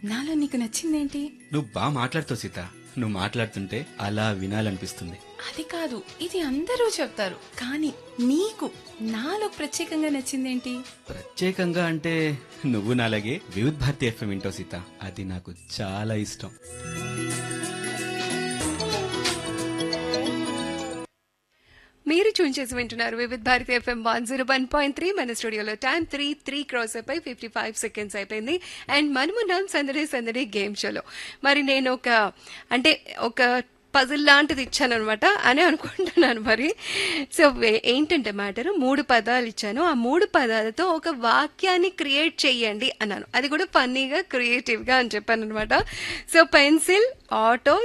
నాలో నీకు నచ్చిందేంటి నువ్వు బాగా మాట్లాడుతావు సీత నువ్వు మాట్లాడుతుంటే అలా వినాలనిపిస్తుంది అది కాదు ఇది అందరూ చెప్తారు కానీ నీకు నాలో ప్రత్యేకంగా నచ్చిందేంటి ప్రత్యేకంగా అంటే నువ్వు నాలాగే వివిధ్ భారతి ఎఫ్ఎం వింటావు సీత అది నాకు చాలా ఇష్టం మీరు చూన్ చేసి వింటున్నారు Vividh Bharati FM one zero one point three మన స్టూడియోలో టైం త్రీ త్రీ క్రాస్ అయిపోయి ఫిఫ్టీ ఫైవ్ సెకండ్స్ అయిపోయింది అండ్ మనమున్నాం సందడి సందడి గేమ్ షోలో మరి నేను ఒక అంటే ఒక పజిల్ లాంటిది ఇచ్చాను అనమాట అని అనుకుంటున్నాను మరి సో వే- ఏంటంటే మ్యాటర్ మూడు పదాలు ఇచ్చాను ఆ మూడు పదాలతో ఒక వాక్యాన్ని క్రియేట్ చేయండి అన్నాను అది కూడా ఫన్నీగా క్రియేటివ్గా అని చెప్పాను అనమాట సో పెన్సిల్ ఆటో